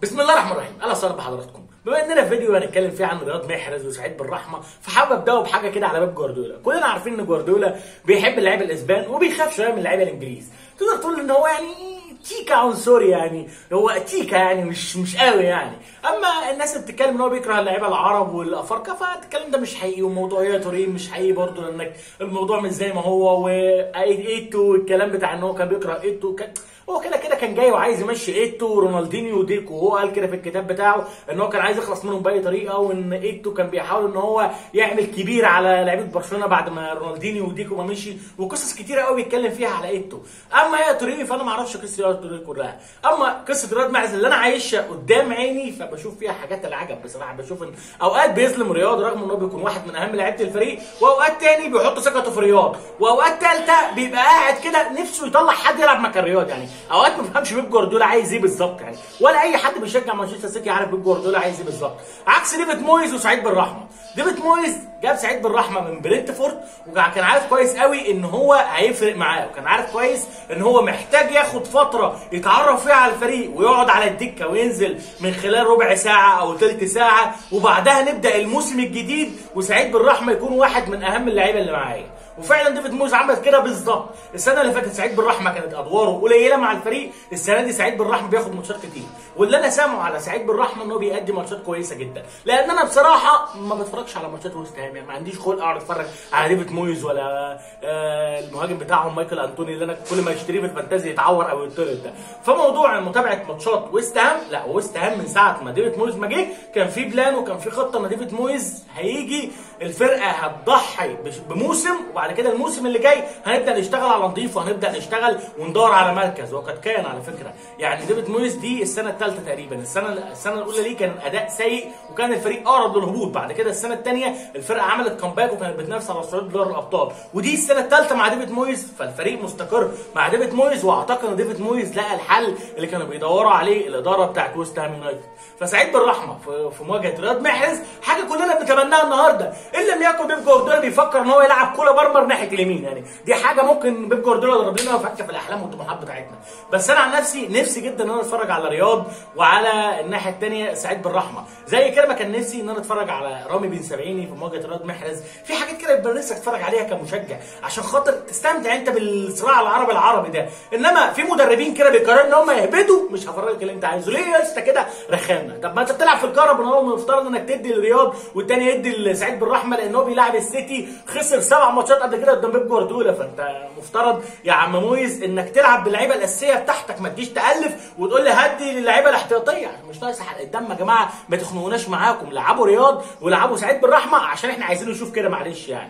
بسم الله الرحمن الرحيم اهلا وسهلا بحضراتكم بما اننا في فيديو هنتكلم فيه عن رياض محرز وسعيد بالرحمه فحابب ابداه بحاجه كده على باب جوارديولا كلنا عارفين ان جوارديولا بيحب اللعيبه الاسبان وبيخاف شويه من اللعيبه الانجليز تقدر تقول ان هو يعني تيكا عنصري يعني هو تيكا يعني مش مش قوي يعني اما الناس اللي بتتكلم ان هو بيكره اللعيبه العرب والافارقه فالكلام ده مش حقيقي وموضوعيه تورين مش حقيقي برضه لانك الموضوع مش زي ما هو وايتو والكلام بتاع ان هو كان بيكره ايتو كان هو كده كده كان جاي وعايز يمشي ايتو ورونالدينيو وديكو وهو قال كده في الكتاب بتاعه ان هو كان عايز يخلص منهم باي طريقه وان ايتو كان بيحاول ان هو يعمل كبير على لعيبه برشلونه بعد ما رونالدينيو وديكو ما مشي وقصص كتيره قوي بيتكلم فيها على ايتو اما هي توريه فانا ما اعرفش قصه رياض توريه كلها اما قصه رياض معز اللي انا عايشها قدام عيني فبشوف فيها حاجات العجب بصراحه بشوف ان اوقات بيظلم رياض رغم ان هو بيكون واحد من اهم لعيبه الفريق واوقات تاني بيحط ثقته في رياض واوقات ثالثه بيبقى قاعد كده نفسه يطلع حد يلعب مكان رياض يعني اوقات ما بفهمش بيب جوارديولا عايز ايه بالظبط يعني ولا اي حد بيشجع مانشستر سيتي عارف بيب جوارديولا عايز ايه بالظبط عكس ديفيد مويز وسعيد بالرحمه ديفيد مويز جاب سعيد بالرحمه من برينتفورد وكان عارف كويس قوي ان هو هيفرق معاه وكان عارف كويس ان هو محتاج ياخد فتره يتعرف فيها على الفريق ويقعد على الدكه وينزل من خلال ربع ساعه او ثلث ساعه وبعدها نبدا الموسم الجديد وسعيد بالرحمه يكون واحد من اهم اللعيبه اللي معايا وفعلا ديفيد مويز عمل كده بالظبط السنه اللي فاتت سعيد بالرحمه كانت ادواره قليله مع الفريق السنه دي سعيد بالرحمه بياخد ماتشات كتير واللي انا سامعه على سعيد بالرحمه ان هو بيأدي ماتشات كويسه جدا لان انا بصراحه ما بتفرجش على ماتشات وست هام يعني ما عنديش خلق اقعد اتفرج على ديفيد مويز ولا آه المهاجم بتاعهم مايكل انتوني اللي انا كل ما يشتريه في الفانتازي يتعور او يطرد ده فموضوع متابعه ماتشات وست هام لا وست هام من ساعه ما ديفيد مويز ما جه كان في بلان وكان في خطه ان ديفيد مويز هيجي الفرقه هتضحي بموسم وبعد كده الموسم اللي جاي هنبدا نشتغل على نظيف وهنبدا نشتغل وندور على مركز وقد كان على فكره يعني ديفيد مويز دي السنه الثالثه تقريبا السنه السنه الاولى ليه كان اداء سيء وكان الفريق اقرب للهبوط بعد كده السنه الثانيه الفرقه عملت كومباك وكانت بتنافس على صعود دوري الابطال ودي السنه الثالثه مع ديفيد مويز فالفريق مستقر مع ديفيد مويز واعتقد ان ديفيد مويز لقى الحل اللي كانوا بيدوروا عليه الاداره بتاعت ويست هام يونايتد فسعيد بالرحمه في مواجهه رياض محرز حاجه كلنا بنتمناها النهارده ان لم يكن بيب جوارديولا بيفكر ان هو يلعب كولا برمر ناحيه اليمين يعني دي حاجه ممكن بيب جوارديولا يضرب لنا فكه في الاحلام والطموحات بتاعتنا بس انا عن نفسي نفسي جدا ان انا اتفرج على رياض وعلى الناحيه الثانيه سعيد بالرحمه زي كده ما كان نفسي ان انا اتفرج على رامي بن سبعيني في مواجهه رياض محرز في حاجات كده يبقى نفسك تتفرج عليها كمشجع عشان خاطر تستمتع انت بالصراع العربي العربي ده انما في مدربين كده بيقرروا ان هم يهبدوا مش هفرجك اللي انت عايزه ليه يا اسطى كده رخامه طب ما انت بتلعب في الكهرباء هو المفترض انك تدي للرياض والتاني يدي لسعيد بالرحمه لان هو بيلعب السيتي خسر سبع ماتشات قبل كده قدام بيب جوارديولا فانت مفترض يا عم مويز انك تلعب باللعيبه الاساسيه بتاعتك ما تجيش تالف وتقول لي هدي للعيبه الاحتياطيه مش ناقص حرق الدم يا جماعه ما تخنقوناش معاكم لعبوا رياض ولعبوا سعيد بالرحمه عشان احنا عايزين نشوف كده معلش يعني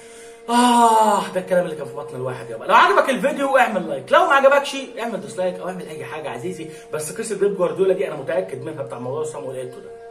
آه ده الكلام اللي كان في بطن الواحد يابا لو عجبك الفيديو اعمل لايك لو ما عجبكش اعمل ديسلايك او اعمل اي حاجه عزيزي بس قصه بيب جوارديولا دي انا متاكد منها بتاع موضوع صامويل ايتو ده